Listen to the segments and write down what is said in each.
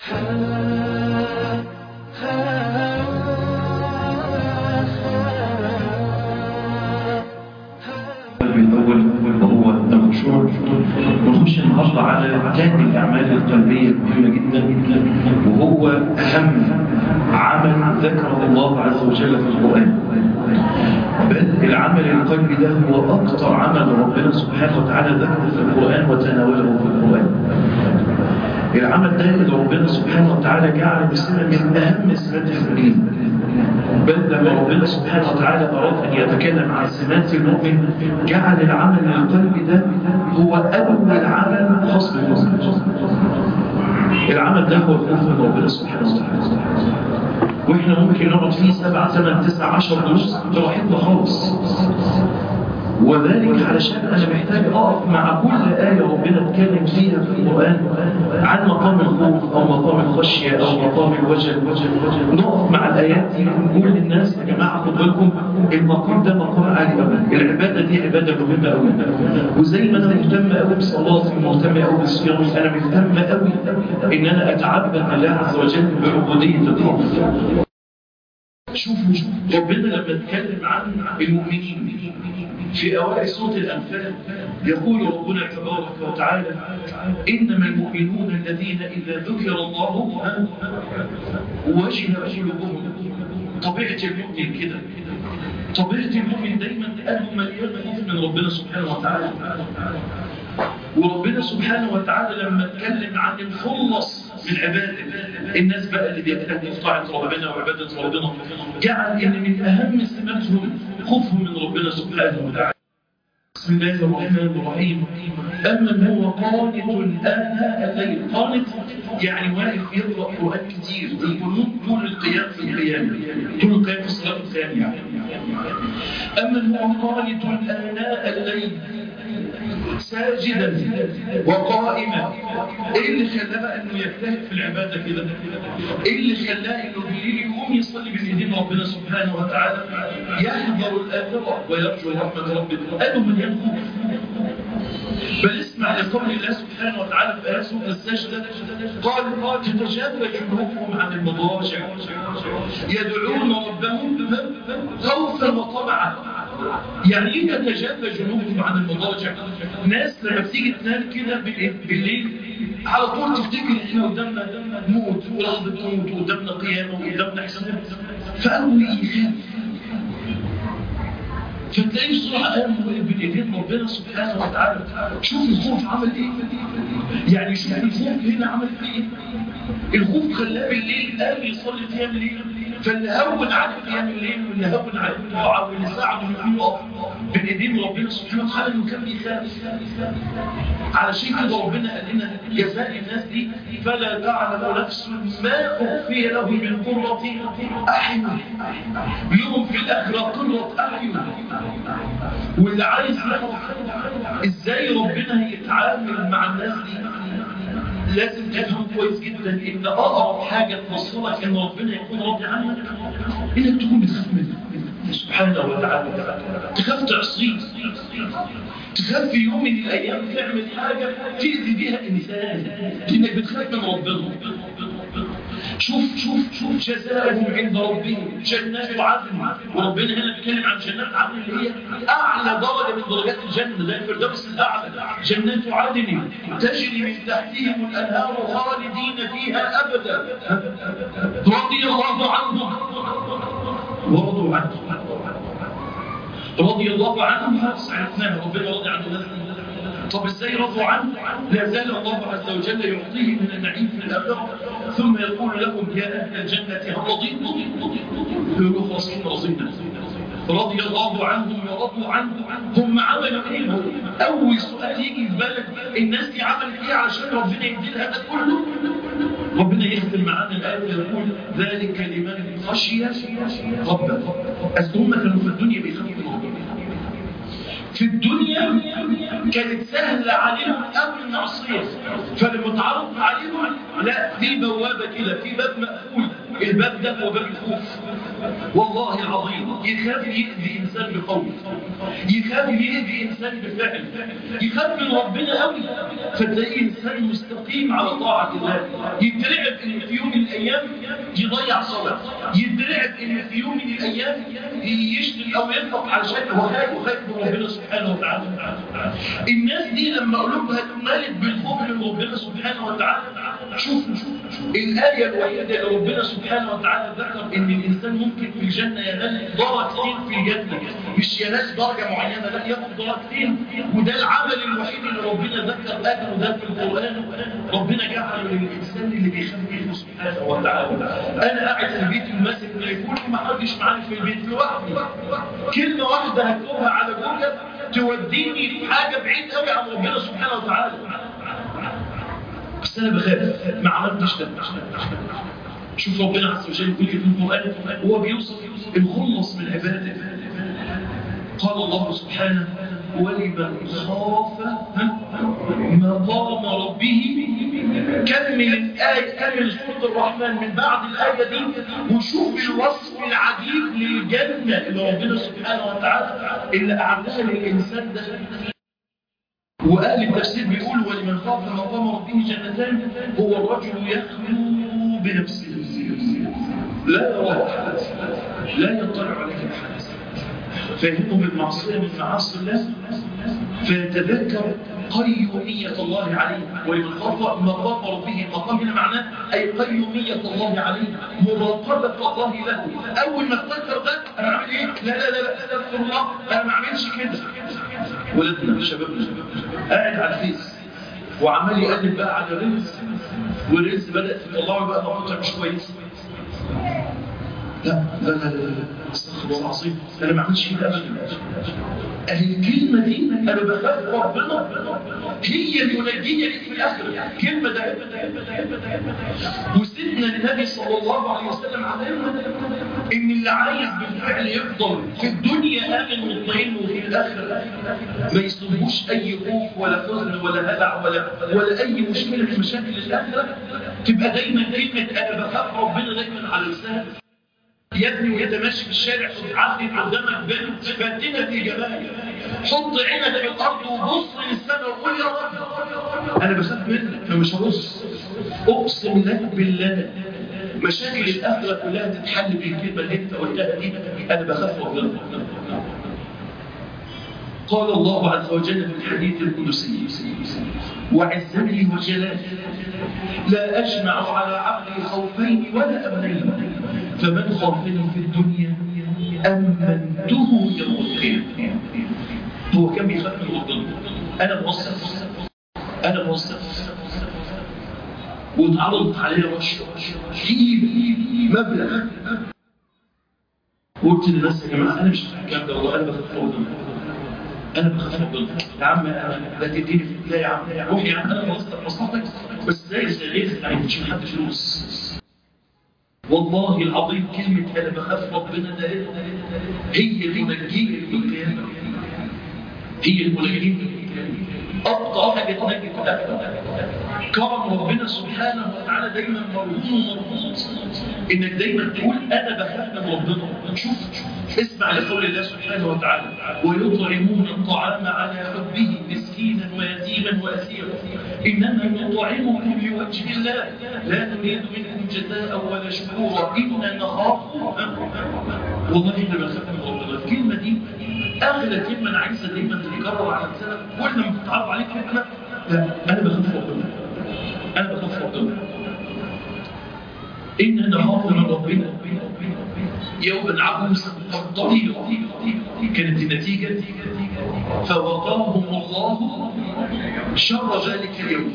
الأول وهو الخشوع ونخش النهارده على تاني الأعمال القلبية المهمة جدا وهو أهم عمل ذكره الله عز وجل في القرآن بل العمل القلبي ده هو أكثر عمل ربنا سبحانه وتعالى ذكره في القرآن وتناوله في القرآن العمل ده اللي ربنا سبحانه وتعالى جعل بسمة من أهم سمات المؤمنين بل لما ربنا سبحانه وتعالى أراد أن يتكلم عن سمات المؤمن جعل العمل القلبي ده هو أول عمل خاص بالمؤمن العمل ده هو الخوف من ربنا سبحانه وتعالى واحنا ممكن نقعد فيه سبع ثمان تسع عشر دروس براحتنا خالص وذلك علشان أنا محتاج أقف مع كل آية ربنا اتكلم فيها في القرآن عن مقام الخوف أو مقام الخشية أو مقام الوجل نقف مع الآيات دي ونقول للناس يا جماعة خد بالكم المقام ده مقام عالي قوي العبادة دي عبادة مهمة قوي وزي ما أنا مهتم قوي بصلاتي ومهتم قوي بصيامي أنا مهتم قوي إن أنا أتعبد لله عز وجل بعبودية الخوف شوفوا ربنا لما اتكلم عن المؤمنين في أوائل سورة الأنفال يقول ربنا تبارك وتعالى إنما المؤمنون الذين إذا ذكر الله وجل قلوبهم طبيعة المؤمن كده طبيعة المؤمن دايما قلبه مليان خوف من ربنا سبحانه وتعالى وربنا سبحانه وتعالى لما اتكلم عن الخلص من عباده الناس بقى اللي بيتكلم في طاعة ربنا وعبادة ربنا جعل ان من اهم سماتهم خوفهم من ربنا سبحانه وتعالى بسم الله الرحمن الرحيم أما هو قانت آناء الليل قانت يعني واقف يقرأ قرآن كتير القنوت طول القيام في القيام طول القيام في صلاة القيام يعني أما هو قانت آناء الليل ساجدا وقائما ايه اللي خلاه بقى انه يجتهد في العباده كده ايه اللي خلاه انه بالليل يقوم يصلي بين ايدين ربنا سبحانه وتعالى يحذر الاخره ويرجو رحمه ربه قالوا من ينخوف بل اسمع لقول الله سبحانه وتعالى في آيات سورة السجدة قال تتجافى جنوبهم عن المضاجع يدعون ربهم خوفا وطمعا يعني ايه تتجافى جنوبهم عن المضاجع ناس لما بتيجي تنام كده بالليل على طول تفتكر احنا قدامنا موت ولحظه موت وقدامنا قيامه وقدامنا حساب فقالوا يخاف فتلاقيه بسرعة قام بين ايدين ربنا سبحانه وتعالى شوف الخوف عمل ايه يعني شوف الخوف هنا عمل ايه الخوف خلاه بالليل قام يصلي قيام الليل فاللي هون عليه قيام الليل واللي هون عليه الطاعة واللي ساعده انه يقف بين ايدين ربنا سبحانه وتعالى انه كان بيخاف علشان كده ربنا قال لنا جزاء الناس دي فلا تعلم نفس ما اخفي لهم من قرة اعين لهم في الاخرة قرة اعين واللي عايز يعرف ازاي ربنا يتعامل مع الناس دي لازم تفهم كويس جدا ان اقرب حاجه توصلك ان ربنا يكون راضي عنك انك تكون بتخاف منه سبحانه وتعالى تخاف تعصيه تخاف في يوم من الايام تعمل حاجه تاذي بها انسان لانك بتخاف من ربنا شوف شوف شوف جزاؤهم عند ربهم جنات عدن وربنا هنا بيتكلم عن جنات عدن اللي هي اعلى درجه من درجات الجنه ده الفردوس الاعلى جنات عدن تجري من تحتهم الانهار خالدين فيها ابدا رضي الله عنهم ورضوا عنه رضي الله عنهم خلاص عرفناها ربنا رضي عنه طب ازاي رضوا عنه لا زال الله عز وجل يعطيه من النعيم في الاخره ثم يقول لهم يا اهل الجنه هل رضيتم يقولوا خلاص احنا رضينا رضي الله عنهم ورضوا عنه هم عملوا ايه اول سؤال يجي في بالك الناس دي عملت ايه عشان ربنا يدي لها ده كله ربنا يختم معانا الايه ويقول ذلك لمن خشي ربه اصل هم كانوا في الدنيا بيخافوا من ربنا في الدنيا كانت سهلة عليهم قبل المعصية فلما تعرض عليهم لا في بوابة كده في باب مقفول الباب ده هو باب الخوف والله العظيم يخاف يأذي إنسان بقول يخاف يأذي إنسان بفعل يخاف من ربنا قوي فتلاقيه إنسان مستقيم على طاعة الله يترعب إن في يوم من الأيام يضيع صلاة يترعب إن في يوم من الأيام يشتم أو ينفق على شيء هو خايف وخايف من ربنا سبحانه وتعالى الناس دي لما قلوبها اتملت بالخوف من ربنا سبحانه وتعالى شوفوا الآية الوحيدة اللي ربنا سبحانه وتعالى ذكر إن الإنسان ممكن في الجنة ينال درجتين في الجنة مش ينال درجة معينة لا ياخد درجتين وده العمل الوحيد اللي ربنا ذكر أجره ده في القرآن ربنا جعله للإنسان اللي بيخاف منه سبحانه وتعالى أنا قاعد في البيت الماسك تليفوني ما حدش معايا في البيت لوحدي كلمة واحدة هكتبها على جوجل توديني في حاجة بعيد قوي عن ربنا سبحانه وتعالى بس أنا بخاف ما عملتش ده شوف ربنا عز وجل يقول في القرآن هو بيوصف الخلص من عباده قال الله سبحانه ولمن خاف مقام ربه كمل الآية كمل سورة الرحمن من بعد الآية دي وشوف الوصف العجيب للجنة اللي ربنا سبحانه وتعالى اللي أعدها للإنسان ده وأهل التفسير بيقول ولمن خاف مقام ربه جنتان هو الرجل يخلو بنفسه لا يراه أحد لا يطلع عليه أحد فيهمه بالمعصية من معاصي الله فيتذكر قيومية الله عليه ولمن خاف مقام ربه مقام هنا معناه أي قيومية الله عليه مراقبة الله له أول ما افتكر ده أنا أعمل إيه؟ لا لا لا لا استغفر الله أنا ما أعملش كده ولدنا شبابنا قاعد على الفيس وعمال يقلب بقى على ريلز والريلز بدأت تطلعه بقى مقاطع مش كويسه لا لا لا لا استغفر الله العظيم انا ما عملتش كده ابدا اهي الكلمه دي انا بخاف ربنا هي المنجيه ليك في الاخره كلمه ده وسيدنا النبي صلى الله عليه وسلم علمنا ان اللي عايز بالفعل يفضل في الدنيا امن مطمئن وفي الاخره ما يصيبوش اي خوف ولا حزن ولا هلع ولا ولا اي مشكله من مشاكل الاخره تبقى دايما كلمه انا بخاف ربنا دايما على لسانك يا ابني وانت ماشي في الشارع عدت قدامك بنت فاتنه في جمالك حط عينك في الارض وبص للسماء وقول يا رب انا بخاف منك فمش هبص اقسم لك بالله مشاكل الاخره كلها تتحل بالكلمه اللي انت قلتها دي انا بخاف ربنا قال الله عز وجل في الحديث القدسي وعزتي وجلالي لا أجمع على عقلي خوفين ولا أمنين فمن خافني في الدنيا أمنته يوم القيامة هو كان بيخاف من ربنا أنا موظف أنا موظف واتعرضت علي رشوة جيب مبلغ قلت للناس يا جماعة أنا مش في الكلام ده والله أنا بخاف ربنا انا بخاف ربنا يا عم لا تديني في لا يا عم روح يا عم انا بوظف مصلحتك بس زي الزغير يعني مش من حد فلوس والله العظيم كلمة أنا بخاف ربنا ده هي المنجية للقيامة هي المنجية أبطأ حاجة تنجي كلها كرم ربنا سبحانه وتعالى دايما مرهون ومرهون انك دايما تقول انا بخاف من ربنا شوف اسمع لقول الله سبحانه وتعالى ويطعمون الطعام على حبه مسكينا ويتيما واسيرا انما نطعمكم لوجه الله لا نريد منكم جزاء ولا شكورا انا نخاف والله احنا بنخاف من ربنا الكلمه دي اغلى كلمه انا عايزها دايما تتكرر على لسانك كل ما بتتعرض عليك كلمه لا انا بخاف ربنا انا بخاف ربنا إن نخاف من ربنا يوما عبوسا قمطريرا كانت النتيجة فوقاهم الله شر ذلك اليوم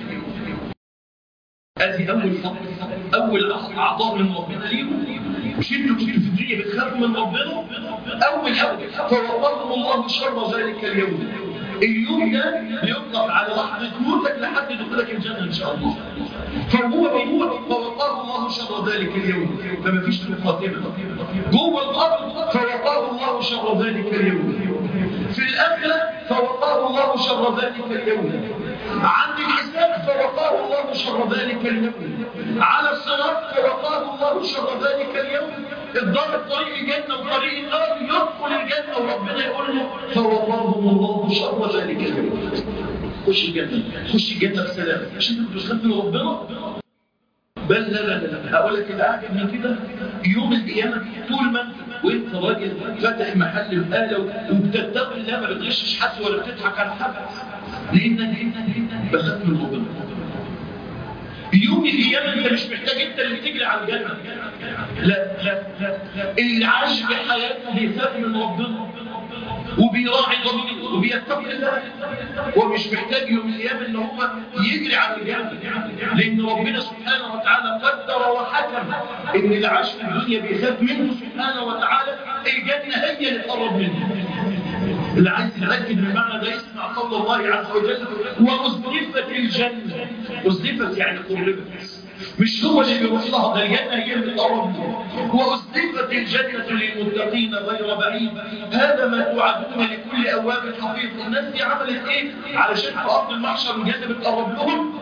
هذه أول فضل أول أعطاء من ربنا ليهم مش انتوا كنتوا في الدنيا بتخافوا من ربنا أول أول فوقاهم الله شر ذلك اليوم اليوم ده بيطلق على لحظة موتك لحد دخولك الجنة إن شاء الله فهو بيموت فوقاه الله شر ذلك اليوم فما فيش له خاتمة جوه الأرض فوقاه الله شر ذلك اليوم في الآخرة فوقاه الله شر ذلك اليوم عند الحساب فوقاه الله شر ذلك اليوم على الصراط فوقاه الله شر ذلك اليوم الضرب طريق الجنة وطريق النار يدخل الجنة وربنا يقول له فوقاهم الله شر ذلك اليوم خش الجنة خش الجنة بسلام عشان انت بتخاف من ربنا بل لا لا لا هقول لك الاعجب من كده يوم القيامه طول ما انت وانت راجل فاتح محل بقاله وبتتقي الله ما بتغشش حد ولا بتضحك على حد لانك انت بخاف من ربنا يوم القيامه انت مش محتاج انت اللي تجري على الجنه لا لا لا اللي عاش بحياته بيخاف من ربنا وبيراعي ضميره وبيتقي الله ومش محتاج يوم القيامه ان هو يجري على الجنه لان ربنا سبحانه وتعالى قدر وحكم ان اللي عاش في الدنيا بيخاف منه سبحانه وتعالى الجنه هي اللي تقرب منه اللي عايز يتاكد من المعنى ده يسمع قول الله عز وجل وازلفت الجنه ازلفت يعني قربت مش هو اللي بيروح لها ده الجنه هي اللي تقرب له وازلفت الجنه للمتقين غير بعيد هذا ما توعدون لكل اواب حفيظ الناس دي عملت ايه علشان في ارض المحشر الجنه بتقرب لهم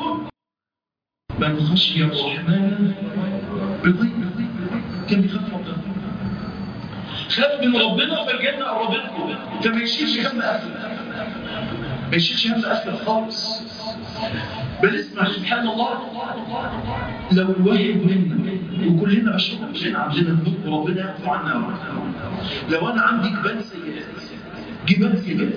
من خشي الرحمن بضيق كان بيخاف ربنا خاف من ربنا فالجنه قربت له فما يشيلش هم قفل ما يشيلش هم قفل خالص بل اسمع سبحان الله لو الواحد منا وكلنا بشر كلنا عندنا ذنوب وربنا يعفو عنا لو انا عندي جبال سيئات جبال سيئات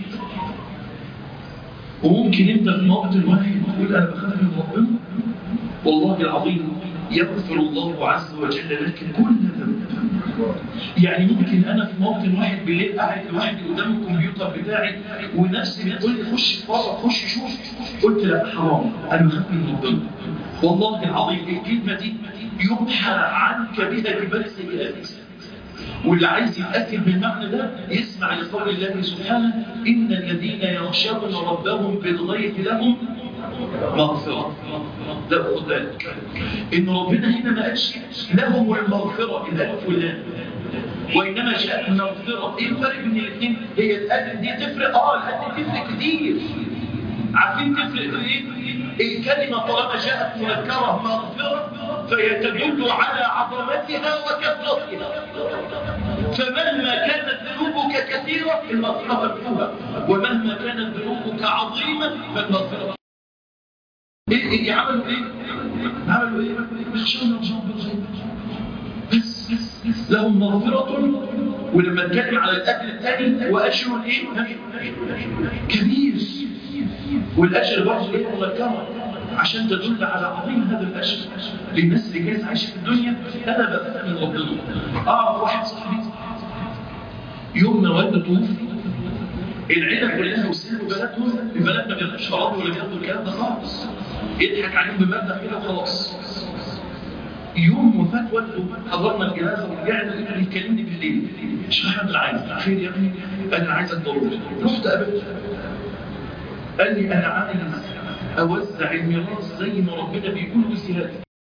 وممكن انت في موقف واحد تقول انا بخاف من ربنا والله العظيم يغفر الله عز وجل لك كل ذنب يعني ممكن انا في موطن واحد بالليل قاعد لوحدي قدام الكمبيوتر بتاعي ونفسي بتقول لي خش بره خش شوف قلت لا حرام انا بخاف من ربنا والله العظيم الكلمه دي يمحى عنك بها جبال سيئات واللي عايز يتاكد من المعنى ده يسمع لقول الله سبحانه ان الذين يخشون ربهم بالغيب لهم مغفرة ده خد بالك ان ربنا هنا ما قالش لهم المغفرة الالف واللام وانما جاءت مغفرة ايه الفرق بين الاثنين هي الالف دي تفرق اه الالف تفرق كتير عارفين تفرق ايه الكلمة طالما جاءت منكرة مغفرة فهي تدل على عظمتها وكثرتها فمهما كانت ذنوبك كثيرة المغفرة مكتوبة ومهما كانت ذنوبك عظيمة فالمغفرة ايه ايه عملوا ايه عملوا ايه يخشون الله بالغيب بس لهم مغفرة ولما اتكلم على الاكل الثاني واجر ايه كبير والاجر برضه ايه مذكره عشان تدل على عظيم هذا الاجر للناس اللي كانت عايشه في الدنيا انا بخاف من ربنا اعرف واحد صاحبي يوم ما والده توفي العيله كلها وسلموا بلدهم البلد ما بياخدوش اراضي ولا بياخدوا الكلام ده خالص يضحك عليهم بمبدا كده وخلاص يوم وفاه والده حضرنا الجنازه ورجعنا لقيته بيكلمني بالليل مش احمد العايز خير يا ابني انا عايزك ضروري رحت قابلته قال لي انا عايز اوزع الميراث زي ما ربنا بيقول بزياده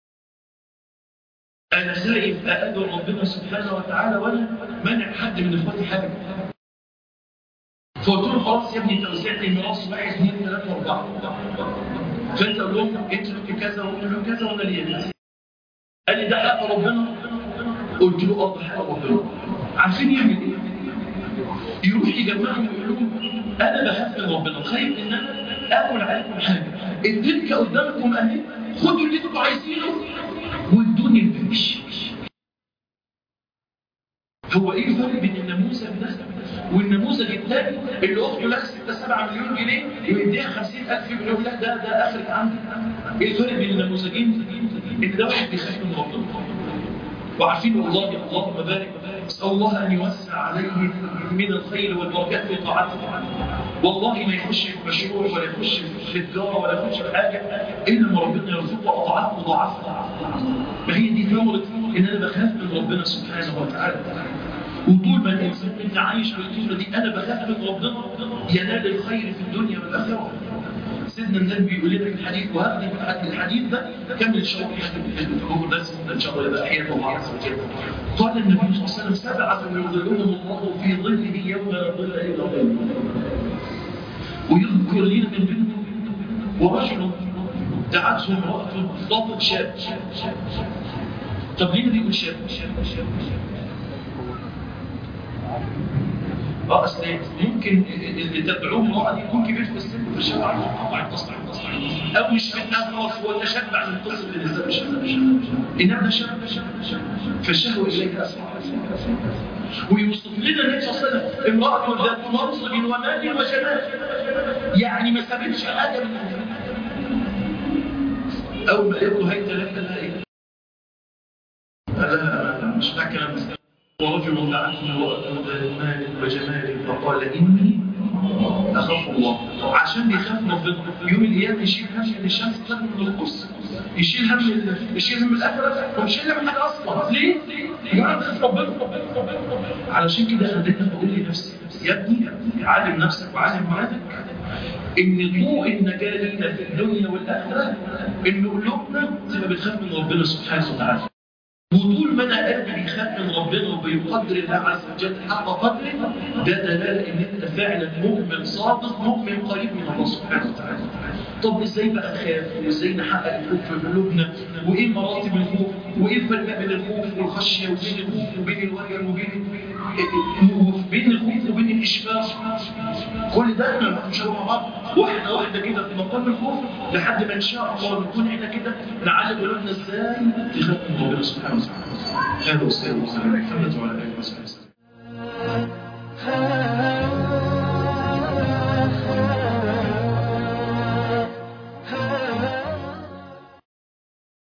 انا خايف اقابل ربنا سبحانه وتعالى ولا منع حد من اخواتي حاجه فقلت له خلاص يا ابني انت وزعت الميراث واحد اثنين ثلاثه اربعه فانت قول لهم انت لك كذا وانت لك كذا وانا ليا كذا قال لي ده حق ربنا قلت له اه ده حق ربنا عارفين يعمل ايه؟ يروح يجمعهم ويقول لهم انا بخاف من ربنا خايف ان انا اكل عليكم حاجه التلك قدامكم اهي خدوا اللي انتوا عايزينه وادوني الباقي هو ايه الفرق بين النموذج ده والنموذج الثاني اللي اخته لها 6 7 مليون جنيه ويديها 50000 يقول لا ده ده اخرك عندي ايه الفرق بين النموذجين ان ده واحد بيخاف من ربنا وعارفين والله اللهم بارك اسال الله ان يوسع عليه من الخير والبركات في طاعته والله ما يخش في مشروع ولا يخش في تجاره ولا يخش في حاجه الا ما ربنا يرزقه اضعاف مضاعفه ما هي دي ثمره ان انا بخاف من ربنا سبحانه وتعالى وطول ما الانسان انت عايش بالفكره دي انا بخاف من ربنا ينال الخير في الدنيا والاخره سيدنا النبي بيقول لنا في الحديث وهذه في الحديث ده كمل شوط الحديث بس ان شاء الله يبقى احيانا الله عز وجل قال النبي صلى الله عليه وسلم سبعه يظلهم الله في ظله يوم لا ظل الا ظله ويذكر لنا من بينهم ورجل دعته امرأة ضابط شاب طب ليه دي يقول شاب اه اصل ممكن اللي تدعوه امرأة دي يكون كبير في السن فالشاب عنده قطع تصنع او مش من اغرف ولا شاب عن القصة اللي نزل الشاب انما ده شاب فالشهوة اليه اسرع ويوصف لنا النبي صلى الله عليه وسلم امرأة ذات منصب ومال وجمال يعني ما سابتش حاجة من أول ما قالت له هيدا لك لها إيه؟ قال لها مش مع كلام ورجل دعته امرأة ذات مال وجمال فقال إني أخاف الله عشان بيخاف من ربنا يوم القيامة يشيل هم ان الشمس تطلع من القدس يشيل هم يشيل هم الآخرة ومش يشيل هم حاجة أصلا ليه؟ يقعد يخاف ربنا علشان كده خليتني بقول لنفسي يا ابني علم نفسك وعلم ولادك ان طوق النجاة لينا في الدنيا والآخرة ان قلوبنا تبقى بتخاف من ربنا سبحانه وتعالى وطول ما انا قلبي بيخاف من ربنا وبيقدر الله عز وجل حق قدره ده دلاله ان انت فعلا مؤمن صادق مؤمن قريب من الله سبحانه وتعالى طب ازاي بقى نخاف وازاي نحقق الخوف في قلوبنا وايه مراتب الخوف وايه الفرق بين الخوف والخشيه وبين الخوف وبين الوجل وبين بين الخوف وبين الاشفاق كل ده احنا مش مع بعض واحده واحده كده في مقام الخوف لحد ما ان شاء الله نكون احنا كده نعلم قلوبنا ازاي تخاف من ربنا سبحانه وتعالى هذا وسائل الله على محمد وعلى اله وصحبه وسلم